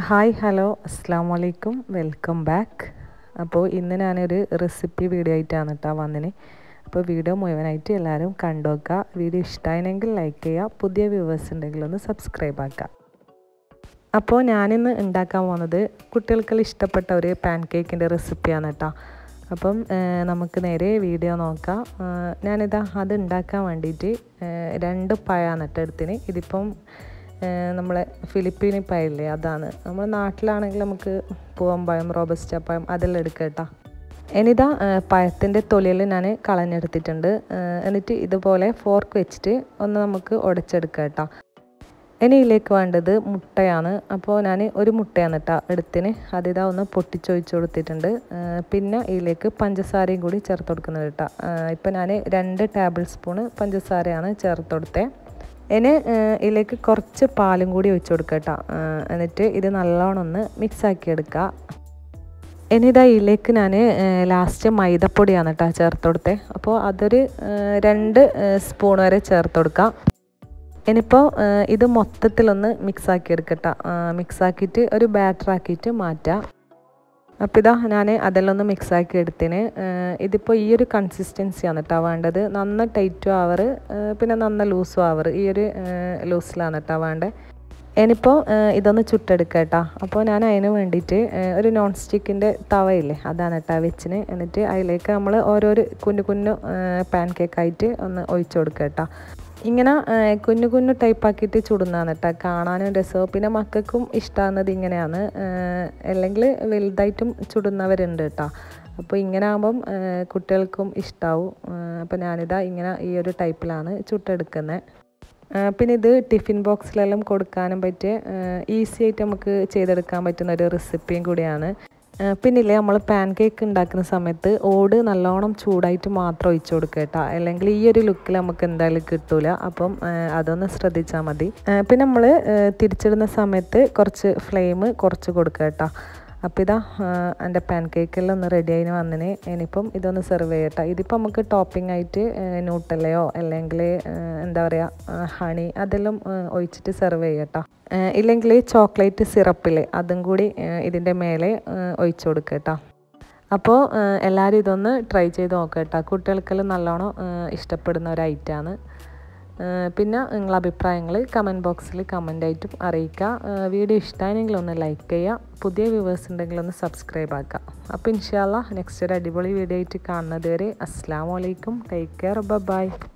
hi hello അസ്സാം വലൈക്കും welcome back അപ്പോൾ ഇന്ന് ഞാനൊരു റെസിപ്പി വീഡിയോ ആയിട്ടാണ് കേട്ടോ വന്നിന് അപ്പോൾ വീഡിയോ മുഴുവനായിട്ട് എല്ലാവരും കണ്ടു നോക്കുക വീഡിയോ ഇഷ്ടമായെങ്കിൽ ലൈക്ക് ചെയ്യുക പുതിയ വ്യൂവേഴ്സ് ഉണ്ടെങ്കിൽ ഒന്ന് സബ്സ്ക്രൈബ് ആക്കുക അപ്പോൾ ഞാനിന്ന് ഉണ്ടാക്കാൻ പോകുന്നത് കുട്ടികൾക്കെല്ലാം ഇഷ്ടപ്പെട്ട ഒരു പാൻ കേക്കിൻ്റെ റെസിപ്പിയാണ് കേട്ടോ അപ്പം നമുക്ക് നേരെ വീഡിയോ നോക്കാം ഞാനിതാ അത് ഉണ്ടാക്കാൻ വേണ്ടിയിട്ട് രണ്ട് പഴമാണ് കേട്ടോ എടുത്തിന് ഇതിപ്പം നമ്മളെ ഫിലിപ്പീനി പഴമില്ലേ അതാണ് നമ്മുടെ നാട്ടിലാണെങ്കിൽ നമുക്ക് പൂവൻ പഴം റോബസ്റ്റ പഴം അതെല്ലാം എടുക്കുക കേട്ടോ ഇനിതാ പഴത്തിൻ്റെ തൊലിയിൽ ഞാൻ കളഞ്ഞെടുത്തിട്ടുണ്ട് എന്നിട്ട് ഇതുപോലെ ഫോർക്ക് വെച്ചിട്ട് ഒന്ന് നമുക്ക് ഉടച്ചെടുക്കുക കേട്ടോ ഇനി ഇതിലേക്ക് വേണ്ടത് മുട്ടയാണ് അപ്പോൾ ഞാൻ ഒരു മുട്ടയാണ് കേട്ടോ എടുത്തിന് അതിതാ ഒന്ന് പൊട്ടിച്ചൊഴിച്ച് കൊടുത്തിട്ടുണ്ട് പിന്നെ ഇതിലേക്ക് പഞ്ചസാരയും കൂടി ചേർത്ത് കൊടുക്കുന്നത് കേട്ടോ ഇപ്പം ഞാൻ രണ്ട് ടേബിൾ സ്പൂണ് പഞ്ചസാരയാണ് ചേർത്ത് കൊടുത്തത് ഇനി ഇതിലേക്ക് കുറച്ച് പാലും കൂടി ഒഴിച്ച് കൊടുക്കുക കേട്ടോ എന്നിട്ട് ഇത് നല്ലോണം ഒന്ന് മിക്സാക്കി എടുക്കുക ഇനി ഇതാ ഇതിലേക്ക് ഞാൻ ലാസ്റ്റ് മൈദപ്പൊടിയാണ് കേട്ടോ ചേർത്ത് കൊടുത്തത് അപ്പോൾ അതൊരു രണ്ട് സ്പൂൺ വരെ ചേർത്ത് കൊടുക്കാം ഇനിയിപ്പോൾ ഇത് മൊത്തത്തിലൊന്ന് മിക്സാക്കി എടുക്കട്ടെ മിക്സാക്കിയിട്ട് ഒരു ബാറ്റർ ആക്കിയിട്ട് മാറ്റാം അപ്പോൾ ഇതാ ഞാൻ അതെല്ലാം ഒന്ന് മിക്സാക്കി എടുത്തിന് ഇതിപ്പോൾ ഈ ഒരു കൺസിസ്റ്റൻസിയാണ് കേട്ടോ വേണ്ടത് നന്ന ടൈറ്റും ആവറ് പിന്നെ നന്ന ലൂസും ആവറ് ഈ ഒരു ലൂസിലാണ് കേട്ടോ വേണ്ടത് ഇനിയിപ്പോൾ ഇതൊന്ന് ചുട്ടെടുക്കുക കേട്ടോ അപ്പോൾ ഞാൻ അതിന് വേണ്ടിയിട്ട് ഒരു നോൺ സ്റ്റിക്കിൻ്റെ തവയില്ലേ അതാണ് കേട്ടോ വെച്ചിന് എന്നിട്ട് അതിലേക്ക് നമ്മൾ ഓരോരോ കുഞ്ഞു കുഞ്ഞു പാൻ കേക്കായിട്ട് ഒന്ന് ഒഴിച്ചു കൊടുക്കുക കേട്ടോ ഇങ്ങനെ കുഞ്ഞു കുഞ്ഞു ടൈപ്പാക്കിയിട്ട് ചുടുന്നതാണ് കേട്ടോ കാണാനും രസവും പിന്നെ മക്കൾക്കും ഇഷ്ടമാകുന്നത് ഇങ്ങനെയാണ് അല്ലെങ്കിൽ വലുതായിട്ടും ചുടുന്നവരുണ്ട് കേട്ടോ അപ്പോൾ ഇങ്ങനെ ആകുമ്പം കുട്ടികൾക്കും ഇഷ്ടാവും അപ്പോൾ ഞാനിതാ ഇങ്ങനെ ഈ ഒരു ടൈപ്പിലാണ് ചുട്ടെടുക്കുന്നത് പിന്നെ ഇത് ടിഫിൻ ബോക്സിലെല്ലാം കൊടുക്കാനും പറ്റിയ ഈസി ആയിട്ട് നമുക്ക് ചെയ്തെടുക്കാൻ പറ്റുന്ന ഒരു റെസിപ്പിയും കൂടിയാണ് പിന്നില്ലേ നമ്മൾ പാൻ കേക്ക് ഉണ്ടാക്കുന്ന സമയത്ത് ഓട് നല്ലോണം ചൂടായിട്ട് മാത്രം ഒഴിച്ചു കൊടുക്കുക കേട്ടോ അല്ലെങ്കിൽ ഈ ഒരു ലുക്കിൽ നമുക്ക് എന്തായാലും കിട്ടൂല അപ്പം അതൊന്ന് ശ്രദ്ധിച്ചാൽ മതി പിന്നെ നമ്മൾ തിരിച്ചിടുന്ന സമയത്ത് കുറച്ച് ഫ്ലെയിം കുറച്ച് കൊടുക്കുക കേട്ടോ അപ്പോൾ ഇതാ എൻ്റെ പാൻ കേക്കെല്ലാം ഒന്ന് റെഡി ആയി വന്നിന് ഇനിയിപ്പം ഇതൊന്ന് സെർവ് ചെയ്യട്ടെ ഇതിപ്പോൾ നമുക്ക് ടോപ്പിംഗ് ആയിട്ട് ന്യൂട്ടല്ലയോ അല്ലെങ്കിൽ എന്താ പറയുക ഹണി അതെല്ലാം ഒഴിച്ചിട്ട് സെർവ് ചെയ്യട്ടോ ഇല്ലെങ്കിൽ ചോക്ലേറ്റ് സിറപ്പിൽ അതും കൂടി ഇതിൻ്റെ മേലെ ഒഴിച്ചു കൊടുക്കുക കേട്ടോ അപ്പോൾ എല്ലാവരും ഇതൊന്ന് ട്രൈ ചെയ്ത് നോക്കുക കേട്ടോ കുട്ടികൾക്കെല്ലാം നല്ലോണം ഇഷ്ടപ്പെടുന്ന ഒരു ഐറ്റമാണ് പിന്നെ നിങ്ങളെ അഭിപ്രായങ്ങൾ കമൻറ്റ് ബോക്സിൽ കമൻ്റായിട്ടും അറിയിക്കുക വീഡിയോ ഇഷ്ടമായെങ്കിൽ ഒന്ന് ലൈക്ക് ചെയ്യുക പുതിയ വ്യൂവേഴ്സ് ഉണ്ടെങ്കിൽ ഒന്ന് സബ്സ്ക്രൈബ് ആക്കുക അപ്പോൾ ഇൻഷാല്ല നെക്സ്റ്റ് ഒരു അടിപൊളി വീഡിയോ ആയിട്ട് കാണുന്നത് വരെ അസ്സാം വലൈക്കും ടേക്ക് കെയർ ബൈ